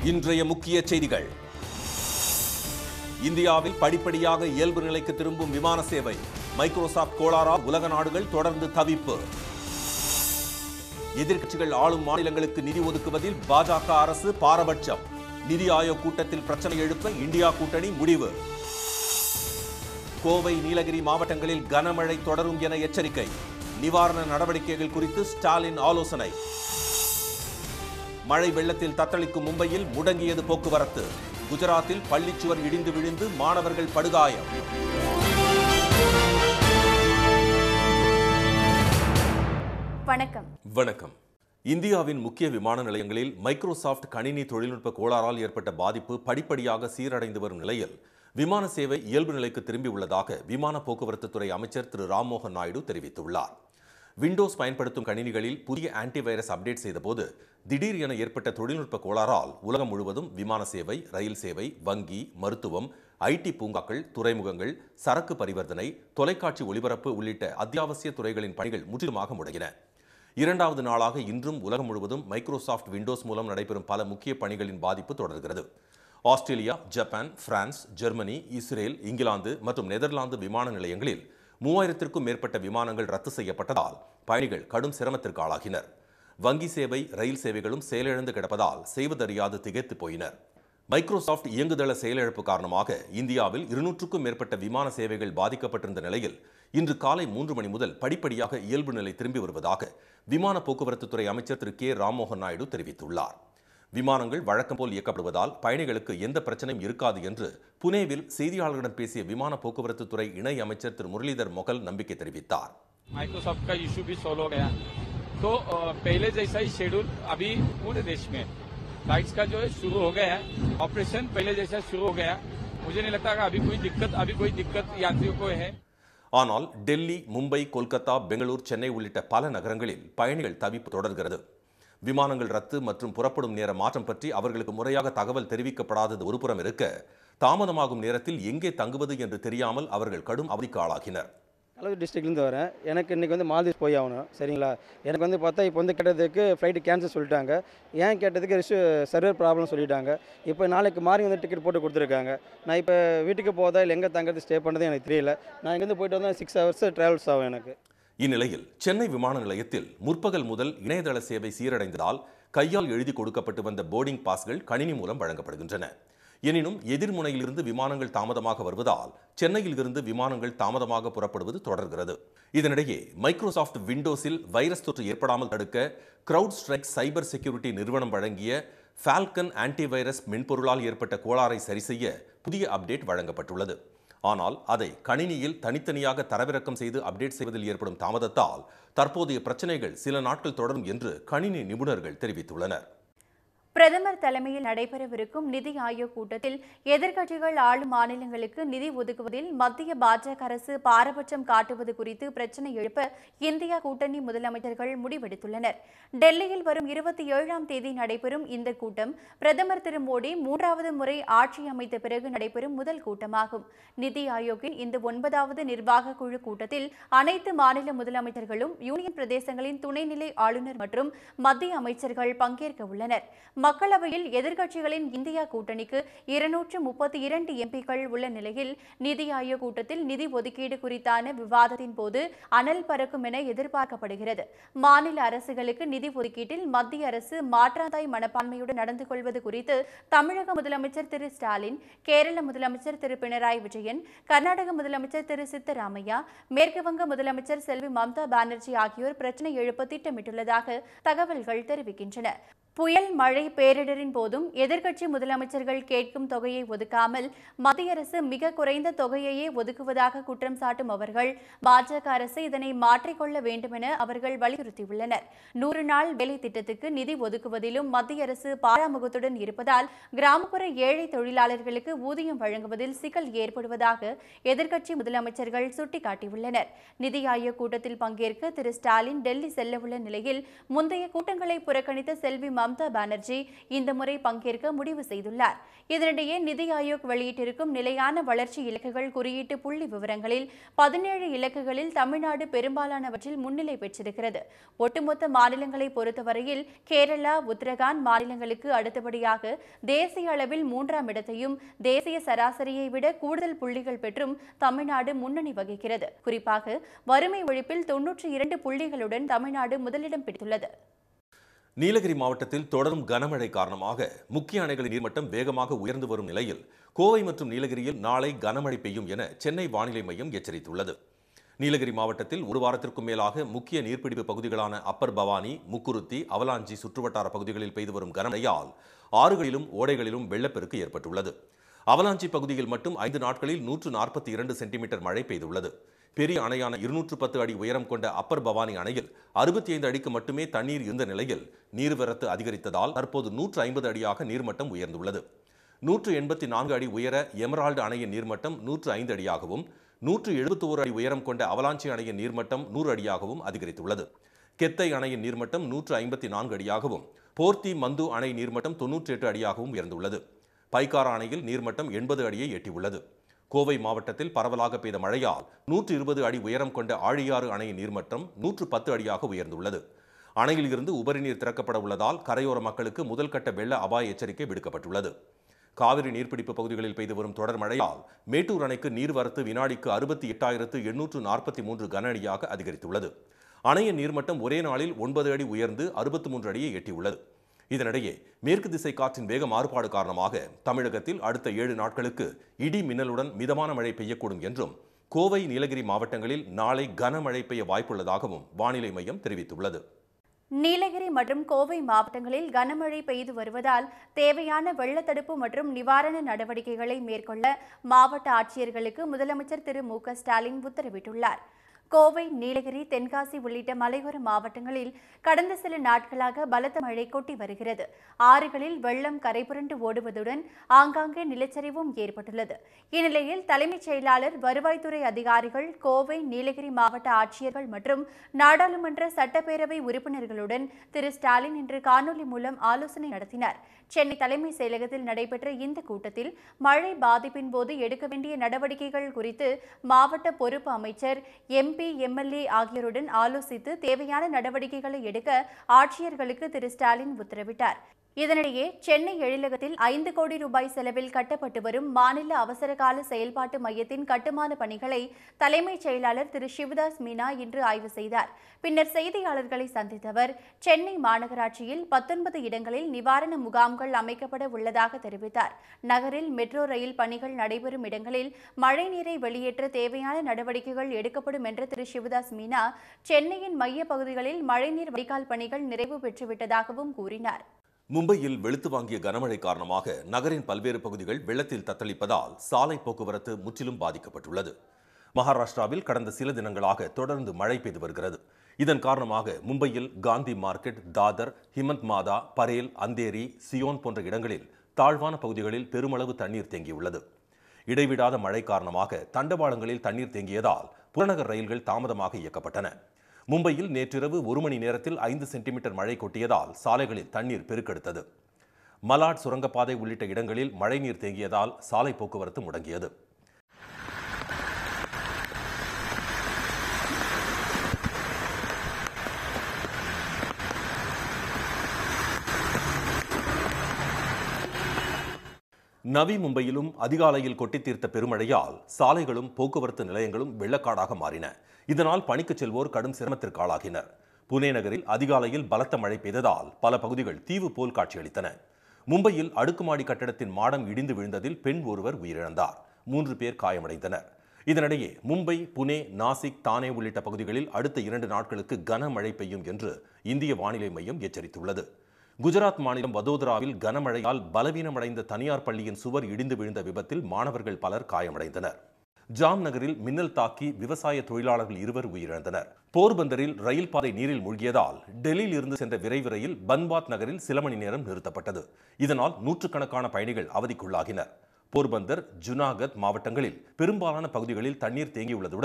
இன்றைய முக்கிய செய்திகள் இந்தியாவில் படிப்படியாக இயல்பு நிலைக்கு திரும்பும் விமான சேவை மைக்ரோசாப்ட் கோளாறால் உலக நாடுகள் தொடர்ந்து தவிப்பு எதிர்க்கட்சிகள் ஆளும் மாநிலங்களுக்கு நிதி ஒதுக்குவதில் பாஜக அரசு பாரபட்சம் நிதி ஆயோக் கூட்டத்தில் பிரச்சனை எழுப்ப இந்தியா கூட்டணி முடிவு கோவை நீலகிரி மாவட்டங்களில் கனமழை தொடரும் என எச்சரிக்கை நிவாரண நடவடிக்கைகள் குறித்து ஸ்டாலின் ஆலோசனை மழை வெள்ளத்தில் தத்தளிக்கும் மும்பையில் முடங்கியது போக்குவரத்து குஜராத்தில் பள்ளிச்சுவர் இடிந்து விழுந்து மாணவர்கள் படுகாயம் வணக்கம் வணக்கம் இந்தியாவின் முக்கிய விமான நிலையங்களில் மைக்ரோசாஃப்ட் கணினி தொழில்நுட்ப கோளாறால் ஏற்பட்ட பாதிப்பு படிப்படியாக சீரடைந்து வரும் நிலையில் விமான சேவை இயல்பு நிலைக்கு திரும்பியுள்ளதாக விமான போக்குவரத்து துறை அமைச்சர் திரு ராம்மோகன் நாயுடு தெரிவித்துள்ளார் விண்டோஸ் பயன்படுத்தும் கணினிகளில் புதிய ஆன்டிவைரஸ் அப்டேட் செய்தபோது திடீர் என ஏற்பட்ட தொழில்நுட்ப கோளாறால் உலகம் முழுவதும் விமான சேவை ரயில் சேவை வங்கி மருத்துவம் ஐடி பூங்காக்கள் துறைமுகங்கள் சரக்கு பரிவர்த்தனை தொலைக்காட்சி ஒளிபரப்பு உள்ளிட்ட அத்தியாவசிய துறைகளின் பணிகள் முற்றிலுமாக முடங்கின இரண்டாவது நாளாக இன்றும் உலகம் முழுவதும் மைக்ரோசாஃப்ட் விண்டோஸ் மூலம் நடைபெறும் பல முக்கிய பணிகளின் பாதிப்பு தொடர்கிறது Australia Japan France Germany Israel England மற்றும் நெதர்லாந்து விமான நிலையங்களில் மூவாயிரத்திற்கும் மேற்பட்ட விமானங்கள் ரத்து செய்யப்பட்டதால் பயணிகள் கடும் சிரமத்திற்கு ஆளாகினர் வங்கி சேவை ரயில் சேவைகளும் செயலிழந்து கிடப்பதால் செய்வதறியாது திகைத்து போயினர் மைக்ரோசாஃப்ட் இயங்குதள செயலிழப்பு காரணமாக இந்தியாவில் இருநூற்றுக்கும் மேற்பட்ட விமான சேவைகள் பாதிக்கப்பட்டிருந்த நிலையில் இன்று காலை மூன்று மணி முதல் படிப்படியாக இயல்பு நிலை திரும்பி வருவதாக விமான போக்குவரத்து துறை அமைச்சர் திரு கே ராம்மோகன் நாயுடு தெரிவித்துள்ளார் விமானங்கள் வழக்கம் போல் இயக்கப்படுவதால் பயணிகளுக்கு எந்த பிரச்சனையும் இருக்காது என்று புனேவில் செய்தியாளர்களிடம் பேசிய விமான போக்குவரத்து துறை இணை அமைச்சர் திரு முரளிதர் மொகல் நம்பிக்கை தெரிவித்தார் माइक्रोसॉफ्ट का इशू भी सॉल्व हो गया तो अ, पहले जैसा ही शेड्यूल अभी पूरे देश में फ्लाइट्स का जो है शुरू हो गया है ऑपरेशन पहले जैसा शुरू हो गया मुझे नहीं लगता कि अभी कोई दिक्कत अभी कोई दिक्कत यात्रियों को है ஆனால் டெல்லி மும்பை கொல்கத்தா பெங்களூர் சென்னை உள்ளிட்ட பல நகரங்களில் பயணிகள் தவிப்பு தொடர்கிறது விமானங்கள் ரத்து மற்றும் புறப்படும் நேர மாற்றம் பற்றி அவர்களுக்கு முறையாக தகவல் தெரிவிக்கப்படாதது ஒருபுறம் இருக்க தாமதமாகும் நேரத்தில் எங்கே தங்குவது என்று தெரியாமல் அவர்கள் கடும் அவதிக்கு ஆளாகினர் கள்ளக்குறிச்சி டிஸ்ட்ரிக்ட்லேருந்து வரேன் எனக்கு இன்றைக்கி வந்து மால்தீவ்ஸ் போய் ஆகணும் சரிங்களா எனக்கு வந்து பார்த்தா இப்போ வந்து கேட்டதுக்கு ஃப்ளைட்டு கேன்சல் சொல்லிட்டாங்க ஏன் கேட்டதுக்கு ரிஷு சர்வர் ப்ராப்ளம் சொல்லிட்டாங்க இப்போ நாளைக்கு மாறி வந்து டிக்கெட் போட்டு கொடுத்துருக்காங்க நான் இப்போ வீட்டுக்கு போதா இல்லை எங்கே தங்குறது ஸ்டே பண்ணுறது எனக்கு தெரியல நான் இங்கேருந்து போயிட்டு வந்தால் சிக்ஸ் ஹவர்ஸ் ட்ராவல்ஸ் ஆகும் எனக்கு இந்நிலையில் சென்னை விமான நிலையத்தில் முற்பகல் முதல் இணையதள சேவை சீரடைந்ததால் கையால் எழுதி கொடுக்கப்பட்டு வந்த போர்டிங் பாஸ்கள் கணினி மூலம் வழங்கப்படுகின்றன எனினும் எதிர்முனையிலிருந்து விமானங்கள் தாமதமாக வருவதால் சென்னையில் இருந்து விமானங்கள் தாமதமாக புறப்படுவது தொடர்கிறது இதனிடையே மைக்ரோசாஃப்ட் விண்டோஸில் வைரஸ் தொற்று ஏற்படாமல் தடுக்க கிரவுட் ஸ்ட்ரைக் சைபர் செக்யூரிட்டி நிறுவனம் வழங்கிய ஃபால்கன் ஆன்டிவைரஸ் மென்பொருளால் ஏற்பட்ட கோளாறை சரிசெய்ய புதிய அப்டேட் வழங்கப்பட்டுள்ளது ஆனால் அதை கணினியில் தனித்தனியாக தரவிறக்கம் செய்து அப்டேட் செய்வதில் ஏற்படும் தாமதத்தால் தற்போதைய பிரச்சனைகள் சில நாட்கள் தொடரும் என்று கணினி நிபுணர்கள் தெரிவித்துள்ளனர் பிரதமர் தலைமையில் நடைபெறவிருக்கும் நிதி ஆயோக் கூட்டத்தில் எதிர்க்கட்சிகள் ஆளும் மாநிலங்களுக்கு நிதி ஒதுக்குவதில் மத்திய பாஜக அரசு பாரபட்சம் காட்டுவது குறித்து பிரச்சனை எழுப்ப இந்தியா கூட்டணி முதலமைச்சர்கள் முடிவெடுத்துள்ளனர் டெல்லியில் வரும் இருபத்தி ஏழாம் தேதி நடைபெறும் இந்த கூட்டம் பிரதமர் திரு மோடி மூன்றாவது முறை ஆட்சி அமைத்த பிறகு நடைபெறும் முதல் கூட்டமாகும் நிதி ஆயோக்கின் இந்த ஒன்பதாவது நிர்வாக குழு கூட்டத்தில் அனைத்து மாநில முதலமைச்சர்களும் யூனியன் பிரதேசங்களின் துணைநிலை ஆளுநர் மற்றும் மத்திய அமைச்சர்கள் பங்கேற்க உள்ளனர் மக்களவையில் எதிர்க்கட்சிகளின் இந்தியா கூட்டணிக்கு இருநூற்று முப்பத்தி இரண்டு எம்பிக்கள் உள்ள நிலையில் நிதி ஆயோக் கூட்டத்தில் நிதி ஒதுக்கீடு குறித்தான விவாதத்தின் போது அனல் பறக்கும் என எதிர்பார்க்கப்படுகிறது மாநில அரசுகளுக்கு நிதி ஒதுக்கீட்டில் மத்திய அரசு மாற்றாந்தாய் மனப்பான்மையுடன் நடந்து கொள்வது குறித்து தமிழக முதலமைச்சர் திரு ஸ்டாலின் கேரள முதலமைச்சர் திரு பினராயி விஜயன் கர்நாடக முதலமைச்சர் திரு சித்தராமையா மேற்கு வங்க முதலமைச்சர் செல்வி மம்தா பானர்ஜி ஆகியோர் பிரச்சனை எழுப்ப திட்டமிட்டுள்ளதாக தகவல்கள் தெரிவிக்கின்றன புயல் மழை பேரிடரின் போதும் எதிர்க்கட்சி முதலமைச்சர்கள் கேட்கும் தொகையை ஒதுக்காமல் மத்திய அரசு மிக குறைந்த தொகையையே ஒதுக்குவதாக குற்றம் சாட்டும் அவர்கள் பாஜக அரசு இதனை மாற்றிக்கொள்ள வேண்டும் என அவர்கள் வலியுறுத்தியுள்ளனர் நூறு நாள் வேலை திட்டத்துக்கு நிதி ஒதுக்குவதிலும் மத்திய அரசு பாராமுகத்துடன் இருப்பதால் கிராமப்புற ஏழை தொழிலாளர்களுக்கு ஊதியம் வழங்குவதில் சிக்கல் ஏற்படுவதாக எதிர்க்கட்சி முதலமைச்சர்கள் சுட்டிக்காட்டியுள்ளனர் நிதி ஆயோக் கூட்டத்தில் பங்கேற்க திரு ஸ்டாலின் டெல்லி செல்லவுள்ள நிலையில் முந்தைய கூட்டங்களை புறக்கணித்த செல்வி மம்தா பானர்ஜி இந்த முறை பங்கேற்க முடிவு செய்துள்ளார் இதனிடையே நிதி ஆயோக் வெளியிட்டிருக்கும் நிலையான வளர்ச்சி இலக்குகள் குறியீட்டு புள்ளி விவரங்களில் பதினேழு இலக்குகளில் தமிழ்நாடு பெரும்பாலானவற்றில் முன்னிலை பெற்றிருக்கிறது ஒட்டுமொத்த மாநிலங்களை பொறுத்தவரையில் கேரளா உத்தரகாண்ட் மாநிலங்களுக்கு அடுத்தபடியாக தேசிய அளவில் மூன்றாம் இடத்தையும் தேசிய சராசரியை விட கூடுதல் புள்ளிகள் பெற்றும் தமிழ்நாடு முன்னணி வகிக்கிறது குறிப்பாக வறுமை ஒழிப்பில் தொன்னூற்றி இரண்டு புள்ளிகளுடன் தமிழ்நாடு முதலிடம் பிடித்துள்ளது நீலகிரி மாவட்டத்தில் தொடரும் கனமழை காரணமாக முக்கிய அணைகளின் நீர்மட்டம் வேகமாக உயர்ந்து வரும் நிலையில் கோவை மற்றும் நீலகிரியில் நாளை கனமழை பெய்யும் என சென்னை வானிலை மையம் எச்சரித்துள்ளது நீலகிரி மாவட்டத்தில் ஒரு வாரத்திற்கும் மேலாக முக்கிய நீர்பிடிப்பு பகுதிகளான அப்பர் பவானி முக்குருத்தி அவலாஞ்சி சுற்றுவட்டார பகுதிகளில் பெய்து வரும் கனமழையால் ஆறுகளிலும் ஓடைகளிலும் வெள்ளப்பெருக்கு ஏற்பட்டுள்ளது அவலாஞ்சி பகுதியில் மட்டும் ஐந்து நாட்களில் நூற்று நாற்பத்தி இரண்டு சென்டிமீட்டர் மழை பெய்துள்ளது பெரிய அணையான இருநூற்று பத்து அடி உயரம் கொண்ட அப்பர் பவானி அணையில் அறுபத்தி ஐந்து அடிக்கு மட்டுமே தண்ணீர் இருந்த நிலையில் நீர்வரத்து அதிகரித்ததால் தற்போது நூற்று ஐம்பது அடியாக நீர்மட்டம் உயர்ந்துள்ளது நூற்று எண்பத்தி நான்கு அடி உயர எமரால்டு அணையின் நீர்மட்டம் நூற்று ஐந்து அடியாகவும் நூற்று எழுபத்தி ஓரு அடி உயரம் கொண்ட அவலாஞ்சி அணையின் நீர்மட்டம் நூறு அடியாகவும் அதிகரித்துள்ளது கெத்தை அணையின் நீர்மட்டம் நூற்று ஐம்பத்தி நான்கு அடியாகவும் போர்த்தி மந்து அணை நீர்மட்டம் தொன்னூற்றி எட்டு அடியாகவும் உயர்ந்துள்ளது பைக்காரா அணையில் நீர்மட்டம் எண்பது அடியை எட்டியுள்ளது கோவை மாவட்டத்தில் பரவலாக பெய்த மழையால் நூற்று இருபது அடி உயரம் கொண்ட ஆழியாறு அணையின் நீர்மட்டம் நூற்று பத்து அடியாக உயர்ந்துள்ளது அணையில் இருந்து உபரி நீர் திறக்கப்பட உள்ளதால் கரையோர மக்களுக்கு முதல் கட்ட வெள்ள அபாய எச்சரிக்கை விடுக்கப்பட்டுள்ளது காவிரி நீர்பிடிப்பு பகுதிகளில் பெய்து வரும் தொடர் மழையால் மேட்டூர் அணைக்கு நீர்வரத்து வினாடிக்கு அறுபத்தி எட்டாயிரத்து எண்ணூற்று நாற்பத்தி மூன்று கன அடியாக அதிகரித்துள்ளது அணையின் நீர்மட்டம் ஒரே நாளில் ஒன்பது அடி உயர்ந்து அறுபத்தி மூன்று அடியை எட்டியுள்ளது இதனிடையே மேற்கு திசை காற்றின் வேக மாறுபாடு காரணமாக தமிழகத்தில் அடுத்த ஏழு நாட்களுக்கு இடி மின்னலுடன் மிதமான மழை பெய்யக்கூடும் என்றும் கோவை நீலகிரி மாவட்டங்களில் நாளை கனமழை பெய்ய வாய்ப்புள்ளதாகவும் வானிலை மையம் தெரிவித்துள்ளது நீலகிரி மற்றும் கோவை மாவட்டங்களில் கனமழை பெய்து வருவதால் தேவையான வெள்ளத்தடுப்பு மற்றும் நிவாரண நடவடிக்கைகளை மேற்கொள்ள மாவட்ட ஆட்சியர்களுக்கு முதலமைச்சர் திரு மு க ஸ்டாலின் உத்தரவிட்டுள்ளார் கோவை நீலகிரி தென்காசி உள்ளிட்ட மலையோர மாவட்டங்களில் கடந்த சில நாட்களாக பலத்த மழை கொட்டி வருகிறது ஆறுகளில் வெள்ளம் கரைபுரண்டு ஓடுவதுடன் ஆங்காங்கே நிலச்சரிவும் ஏற்பட்டுள்ளது இந்நிலையில் தலைமைச் செயலாளர் வருவாய்த்துறை அதிகாரிகள் கோவை நீலகிரி மாவட்ட ஆட்சியர்கள் மற்றும் நாடாளுமன்ற சட்டப்பேரவை உறுப்பினர்களுடன் திரு ஸ்டாலின் இன்று காணொலி மூலம் ஆலோசனை நடத்தினார் சென்னை தலைமைச் செயலகத்தில் நடைபெற்ற இந்த கூட்டத்தில் மழை பாதிப்பின் போது எடுக்க வேண்டிய நடவடிக்கைகள் குறித்து மாவட்ட பொறுப்பு அமைச்சர் எம்பி எம்எல்ஏ ஆகியோருடன் ஆலோசித்து தேவையான நடவடிக்கைகளை எடுக்க ஆட்சியர்களுக்கு திரு ஸ்டாலின் உத்தரவிட்டார் இதனிடையே சென்னை எழிலகத்தில் ஐந்து கோடி ரூபாய் செலவில் கட்டப்பட்டு வரும் மாநில அவசரகால செயல்பாட்டு மையத்தின் கட்டுமான பணிகளை தலைமைச் செயலாளர் திரு சிவதாஸ் மீனா இன்று ஆய்வு செய்தார் பின்னர் செய்தியாளர்களை சந்தித்த அவர் சென்னை மாநகராட்சியில் பத்தொன்பது இடங்களில் நிவாரண முகாம்கள் அமைக்கப்பட உள்ளதாக தெரிவித்தார் நகரில் மெட்ரோ ரயில் பணிகள் நடைபெறும் இடங்களில் மழைநீரை வெளியேற்ற தேவையான நடவடிக்கைகள் எடுக்கப்படும் என்ற திரு சிவதாஸ் மீனா சென்னையின் மைய பகுதிகளில் மழைநீர் வடிகால் பணிகள் நிறைவு பெற்றுவிட்டதாகவும் கூறினார் மும்பையில் வெளுத்து வாங்கிய கனமழை காரணமாக நகரின் பல்வேறு பகுதிகள் வெள்ளத்தில் தத்தளிப்பதால் சாலை போக்குவரத்து முற்றிலும் பாதிக்கப்பட்டுள்ளது மகாராஷ்டிராவில் கடந்த சில தினங்களாக தொடர்ந்து மழை பெய்து வருகிறது இதன் காரணமாக மும்பையில் காந்தி மார்க்கெட் தாதர் ஹிமந்த் மாதா பரேல் அந்தேரி சியோன் போன்ற இடங்களில் தாழ்வான பகுதிகளில் பெருமளவு தண்ணீர் தேங்கியுள்ளது இடைவிடாத மழை காரணமாக தண்டவாளங்களில் தண்ணீர் தேங்கியதால் புறநகர் ரயில்கள் தாமதமாக இயக்கப்பட்டன மும்பையில் நேற்றிரவு ஒரு மணி நேரத்தில் ஐந்து சென்டிமீட்டர் மழை கொட்டியதால் சாலைகளில் தண்ணீர் பெருக்கெடுத்தது மலாட் சுரங்கப்பாதை உள்ளிட்ட இடங்களில் மழைநீர் தேங்கியதால் சாலை போக்குவரத்து முடங்கியது நவி மும்பையிலும் அதிகாலையில் கொட்டித் தீர்த்த பெருமழையால் சாலைகளும் போக்குவரத்து நிலையங்களும் வெள்ளக்காடாக மாறின இதனால் பணிக்கு செல்வோர் கடும் சிரமத்திற்கு ஆளாகினர் புனே நகரில் அதிகாலையில் பலத்த மழை பெய்ததால் பல பகுதிகள் தீவு போல் காட்சியளித்தன மும்பையில் அடுக்குமாடி கட்டடத்தின் மாடம் இடிந்து விழுந்ததில் பெண் ஒருவர் உயிரிழந்தார் மூன்று பேர் காயமடைந்தனர் இதனிடையே மும்பை புனே நாசிக் தானே உள்ளிட்ட பகுதிகளில் அடுத்த இரண்டு நாட்களுக்கு கனமழை பெய்யும் என்று இந்திய வானிலை மையம் எச்சரித்துள்ளது குஜராத் மாநிலம் வதோதராவில் கனமழையால் பலவீனமடைந்த தனியார் பள்ளியின் சுவர் இடிந்து விழுந்த விபத்தில் மாணவர்கள் பலர் காயமடைந்தனர் ஜாம் நகரில் மின்னல் தாக்கி விவசாய தொழிலாளர்கள் இருவர் உயிரிழந்தனர் போர்பந்தரில் ரயில் பாதை நீரில் மூழ்கியதால் டெல்லியில் இருந்து சென்ற விரைவு ரயில் பன்பாத் நகரில் சில மணி நேரம் நிறுத்தப்பட்டது இதனால் நூற்றுக்கணக்கான பயணிகள் அவதிக்குள்ளாகினர் போர்பந்தர் ஜுனாகத் மாவட்டங்களில் பெரும்பாலான பகுதிகளில் தண்ணீர் தேங்கியுள்ளதுடன்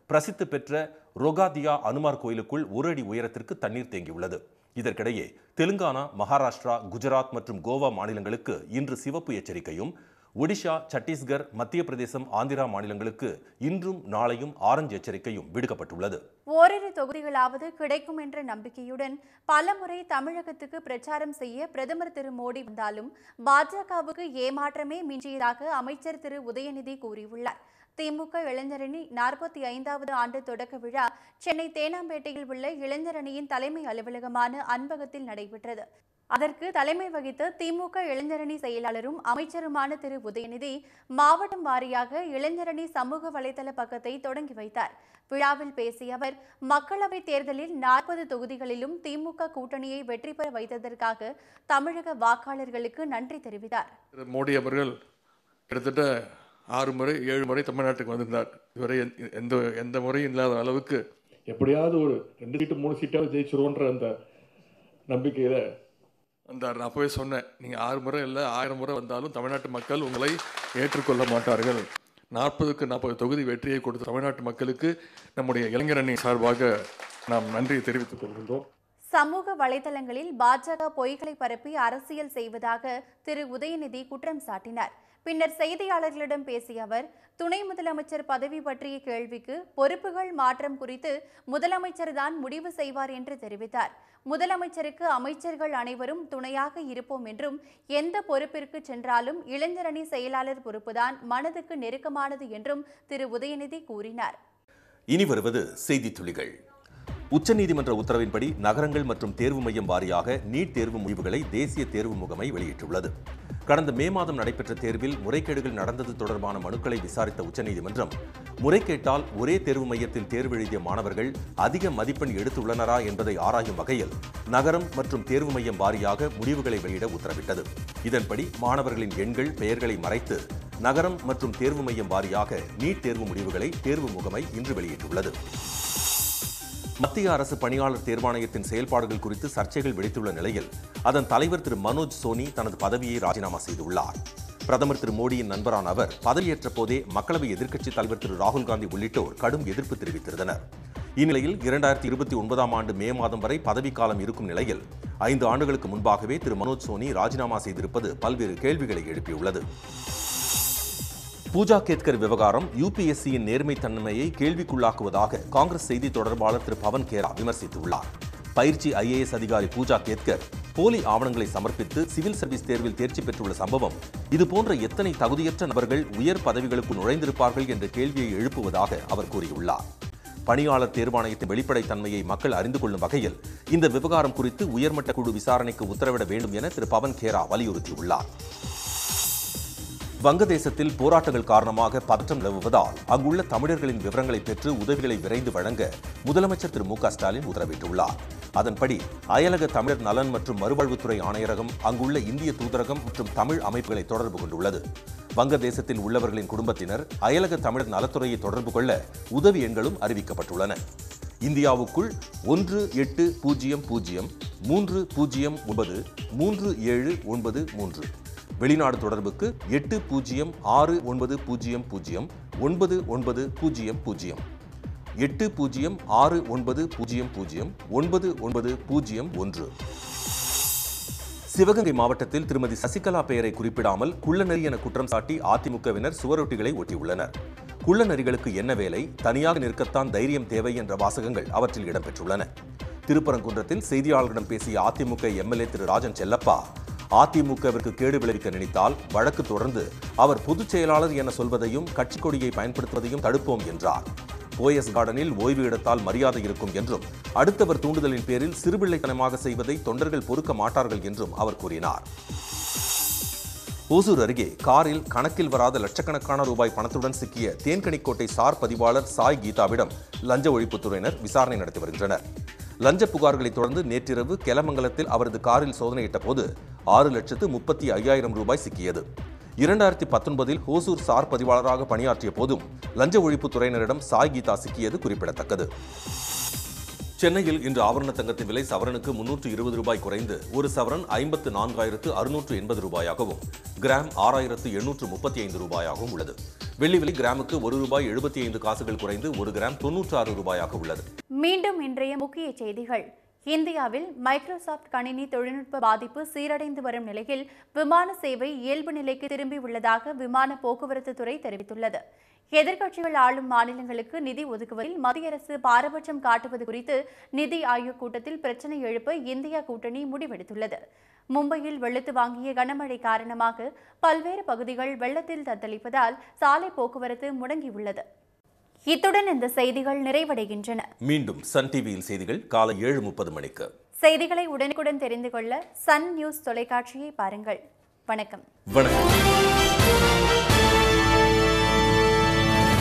பிரசித்தி பெற்ற ரொகாதியா அனுமார் கோயிலுக்குள் ஒரு அடி உயரத்திற்கு தண்ணீர் தேங்கியுள்ளது இதற்கிடையே தெலுங்கானா மகாராஷ்டிரா குஜராத் மற்றும் கோவா மாநிலங்களுக்கு இன்று சிவப்பு எச்சரிக்கையும் ஒடிஷா சத்தீஸ்கர் மத்திய பிரதேசம் ஆந்திரா மாநிலங்களுக்கு இன்றும் நாளையும் ஆரஞ்சு எச்சரிக்கையும் விடுக்கப்பட்டுள்ளது ஓரிரு தொகுதிகளாவது கிடைக்கும் என்ற நம்பிக்கையுடன் பலமுறை தமிழகத்துக்கு பிரச்சாரம் செய்ய பிரதமர் திரு மோடி வந்தாலும் பாஜகவுக்கு ஏமாற்றமே மிஞ்சியதாக அமைச்சர் திரு உதயநிதி கூறியுள்ளார் திமுக இளைஞரணி நாற்பத்தி ஐந்தாவது ஆண்டு தொடக்க விழா சென்னை தேனாம்பேட்டையில் உள்ள இளைஞரணியின் தலைமை அலுவலகமான அன்பகத்தில் நடைபெற்றது அதற்கு தலைமை வகித்த திமுக இளைஞரணி செயலாளரும் அமைச்சருமான திரு உதயநிதி மாவட்டம் வாரியாக இளைஞரணி சமூக வலைதள பக்கத்தை தொடங்கி வைத்தார் விழாவில் பேசிய அவர் மக்களவைத் தேர்தலில் நாற்பது தொகுதிகளிலும் திமுக கூட்டணியை வெற்றி பெற வைத்ததற்காக தமிழக வாக்காளர்களுக்கு நன்றி தெரிவித்தார் திரு மோடி அவர்கள் கிட்டத்தட்ட ஆறு முறை ஏழு முறை தமிழ்நாட்டுக்கு வந்திருந்தார் இதுவரை எந்த- எந்த எந்த முறையும் இல்லாத அளவுக்கு எப்படியாவது ஒரு ரெண்டு சீட்டு மூணு சீட்டாவது ஜெயிச்சிருவோன்ற அந்த நம்பிக்கையில் வந்தார் நான் அப்போவே சொன்னேன் நீங்கள் ஆறு முறை இல்லை ஆயிரம் முறை வந்தாலும் தமிழ்நாட்டு மக்கள் உங்களை ஏற்றுக்கொள்ள மாட்டார்கள் நாற்பதுக்கு நாற்பது தொகுதி வெற்றியை கொடுத்த தமிழ்நாட்டு மக்களுக்கு நம்முடைய இளைஞரணி சார்பாக நாம் நன்றியை தெரிவித்துக் கொள்கின்றோம் சமூக வலைதளங்களில் பாஜக பொய்களை பரப்பி அரசியல் செய்வதாக திரு உதயநிதி குற்றம் சாட்டினார் பின்னர் செய்தியாளர்களிடம் பேசிய அவர் துணை முதலமைச்சர் பதவி பற்றிய கேள்விக்கு பொறுப்புகள் மாற்றம் குறித்து முதலமைச்சர் தான் முடிவு செய்வார் என்று தெரிவித்தார் முதலமைச்சருக்கு அமைச்சர்கள் அனைவரும் துணையாக இருப்போம் என்றும் எந்த பொறுப்பிற்கு சென்றாலும் இளைஞரணி செயலாளர் பொறுப்புதான் மனதுக்கு நெருக்கமானது என்றும் திரு உதயநிதி கூறினார் இனி வருவது செய்தி துளிகள் உச்சநீதிமன்ற உத்தரவின்படி நகரங்கள் மற்றும் தேர்வு மையம் வாரியாக நீட் தேர்வு முடிவுகளை தேசிய தேர்வு முகமை வெளியிட்டுள்ளது கடந்த மே மாதம் நடைபெற்ற தேர்வில் முறைகேடுகள் நடந்தது தொடர்பான மனுக்களை விசாரித்த உச்சநீதிமன்றம் முறைகேட்டால் ஒரே தேர்வு மையத்தில் தேர்வு எழுதிய மாணவர்கள் அதிக மதிப்பெண் எடுத்துள்ளனரா என்பதை ஆராயும் வகையில் நகரம் மற்றும் தேர்வு மையம் வாரியாக முடிவுகளை வெளியிட உத்தரவிட்டது இதன்படி மாணவர்களின் எண்கள் பெயர்களை மறைத்து நகரம் மற்றும் தேர்வு மையம் வாரியாக நீட் தேர்வு முடிவுகளை தேர்வு முகமை இன்று வெளியிட்டுள்ளது மத்திய அரசு பணியாளர் தேர்வாணையத்தின் செயல்பாடுகள் குறித்து சர்ச்சைகள் வெடித்துள்ள நிலையில் அதன் தலைவர் திரு மனோஜ் சோனி தனது பதவியை ராஜினாமா செய்துள்ளார் பிரதமர் திரு மோடியின் நண்பரான அவர் பதவியேற்ற போதே மக்களவை எதிர்க்கட்சித் தலைவர் திரு ராகுல் காந்தி உள்ளிட்டோர் கடும் எதிர்ப்பு தெரிவித்திருந்தனர் இந்நிலையில் இரண்டாயிரத்தி இருபத்தி ஒன்பதாம் ஆண்டு மே மாதம் வரை பதவிக்காலம் இருக்கும் நிலையில் ஐந்து ஆண்டுகளுக்கு முன்பாகவே திரு மனோஜ் சோனி ராஜினாமா செய்திருப்பது பல்வேறு கேள்விகளை எழுப்பியுள்ளது பூஜா கேத்கர் விவகாரம் யூபிஎஸ்சியின் நேர்மைத்தன்மையை கேள்விக்குள்ளாக்குவதாக காங்கிரஸ் செய்தி தொடர்பாளர் திரு பவன் கேரா விமர்சித்துள்ளார் பயிற்சி ஐஏஎஸ் அதிகாரி பூஜா கேத்கர் போலி ஆவணங்களை சமர்ப்பித்து சிவில் சர்வீஸ் தேர்வில் தேர்ச்சி பெற்றுள்ள சம்பவம் இதுபோன்ற எத்தனை தகுதியற்ற நபர்கள் உயர் பதவிகளுக்கு நுழைந்திருப்பார்கள் என்ற கேள்வியை எழுப்புவதாக அவர் கூறியுள்ளார் பணியாளர் தேர்வாணையத்தின் வெளிப்படைத்தன்மையை மக்கள் அறிந்து கொள்ளும் வகையில் இந்த விவகாரம் குறித்து உயர்மட்ட குழு விசாரணைக்கு உத்தரவிட வேண்டும் என திரு பவன் கேரா வலியுறுத்தியுள்ளார் வங்கதேசத்தில் போராட்டங்கள் காரணமாக பதற்றம் நிலவுவதால் அங்குள்ள தமிழர்களின் விவரங்களை பெற்று உதவிகளை விரைந்து வழங்க முதலமைச்சர் திரு மு க ஸ்டாலின் உத்தரவிட்டுள்ளார் அதன்படி அயலக தமிழர் நலன் மற்றும் மறுவாழ்வுத்துறை ஆணையரகம் அங்குள்ள இந்திய தூதரகம் மற்றும் தமிழ் அமைப்புகளை தொடர்பு கொண்டுள்ளது வங்கதேசத்தில் உள்ளவர்களின் குடும்பத்தினர் அயலக தமிழர் நலத்துறையை தொடர்பு கொள்ள உதவி எண்களும் அறிவிக்கப்பட்டுள்ளன இந்தியாவுக்குள் ஒன்று எட்டு பூஜ்ஜியம் பூஜ்ஜியம் மூன்று பூஜ்ஜியம் ஒன்பது மூன்று ஏழு ஒன்பது மூன்று வெளிநாடு தொடர்புக்கு எட்டு பூஜ்ஜியம் ஆறு ஒன்பது பூஜ்ஜியம் பூஜ்ஜியம் ஒன்பது ஒன்பது பூஜ்ஜியம் பூஜ்ஜியம் எட்டு பூஜ்ஜியம் ஆறு ஒன்பது பூஜ்ஜியம் பூஜ்ஜியம் ஒன்பது ஒன்பது பூஜ்ஜியம் ஒன்று சிவகங்கை மாவட்டத்தில் திருமதி சசிகலா பெயரை குறிப்பிடாமல் குள்ளநரி என குற்றம் சாட்டி அதிமுகவினர் சுவரொட்டிகளை ஒட்டியுள்ளனர் குள்ளநரிகளுக்கு என்ன வேலை தனியாக நிற்கத்தான் தைரியம் தேவை என்ற வாசகங்கள் அவற்றில் இடம்பெற்றுள்ளன திருப்பரங்குன்றத்தில் செய்தியாளர்களிடம் பேசிய அதிமுக எம்எல்ஏ திரு ராஜன் செல்லப்பா அதிமுகவிற்கு கேடு விளைவிக்க நினைத்தால் வழக்கு தொடர்ந்து அவர் பொதுச் செயலாளர் என சொல்வதையும் கட்சிக் கொடியை பயன்படுத்துவதையும் தடுப்போம் என்றார் போயஸ் கார்டனில் ஓய்வு எடுத்தால் மரியாதை இருக்கும் என்றும் அடுத்தவர் தூண்டுதலின் பேரில் சிறுபிள்ளைத்தனமாக செய்வதை தொண்டர்கள் பொறுக்க மாட்டார்கள் என்றும் அவர் கூறினார் ஓசூர் அருகே காரில் கணக்கில் வராத லட்சக்கணக்கான ரூபாய் பணத்துடன் சிக்கிய தேன்கனிக்கோட்டை சார் பதிவாளர் சாய் கீதாவிடம் லஞ்ச ஒழிப்புத்துறையினர் விசாரணை நடத்தி வருகின்றனர் லஞ்ச புகார்களை தொடர்ந்து நேற்றிரவு கெலமங்கலத்தில் அவரது காரில் சோதனையிட்ட போது ஆறு லட்சத்து முப்பத்தி ஐயாயிரம் ரூபாய் சிக்கியது இரண்டாயிரத்தி பத்தொன்பதில் ஹோசூர் சார் பதிவாளராக பணியாற்றிய போதும் லஞ்ச ஒழிப்புத்துறையினரிடம் சாய் கீதா சிக்கியது குறிப்பிடத்தக்கது சென்னையில் இன்று ஆபரண தங்கத்தின் விலை சவரனுக்கு முன்னூற்று இருபது ரூபாய் குறைந்து ஒரு சவரன் ஐம்பத்து நான்காயிரத்து அறுநூற்று எண்பது ரூபாயாகவும் கிராம் ஆறாயிரத்து எண்ணூற்று முப்பத்தி ஐந்து ரூபாயாகவும் உள்ளது வெள்ளி விலை கிராமுக்கு ஒரு ரூபாய் எழுபத்தி ஐந்து காசுகள் குறைந்து ஒரு கிராம் தொன்னூற்று ஆறு ரூபாயாக உள்ளது மீண்டும் இன்றைய முக்கிய செய்திகள் இந்தியாவில் மைக்ரோசாஃப்ட் கணினி தொழில்நுட்ப பாதிப்பு சீரடைந்து வரும் நிலையில் விமான சேவை இயல்பு நிலைக்கு திரும்பியுள்ளதாக விமான போக்குவரத்து துறை தெரிவித்துள்ளது எதிர்க்கட்சிகள் ஆளும் மாநிலங்களுக்கு நிதி ஒதுக்குவதில் மத்திய அரசு பாரபட்சம் காட்டுவது குறித்து நிதி ஆயோக் கூட்டத்தில் பிரச்சினை எழுப்ப இந்தியா கூட்டணி முடிவெடுத்துள்ளது மும்பையில் வெளுத்து வாங்கிய கனமழை காரணமாக பல்வேறு பகுதிகள் வெள்ளத்தில் தத்தளிப்பதால் சாலை போக்குவரத்து முடங்கியுள்ளது இத்துடன் இந்த செய்திகள் நிறைவடைகின்றன மீண்டும் சன் டிவியில் செய்திகள் காலை ஏழு முப்பது மணிக்கு செய்திகளை உடனுக்குடன் தெரிந்து கொள்ள சன் நியூஸ் தொலைக்காட்சியை பாருங்கள் வணக்கம் வணக்கம்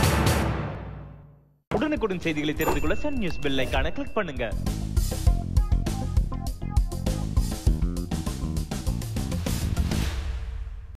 உடனுக்குடன் செய்திகளை தெரிந்து கொள்ள சன் நியூஸ் பெல் ஐகானை கிளிக் பண்ணுங்க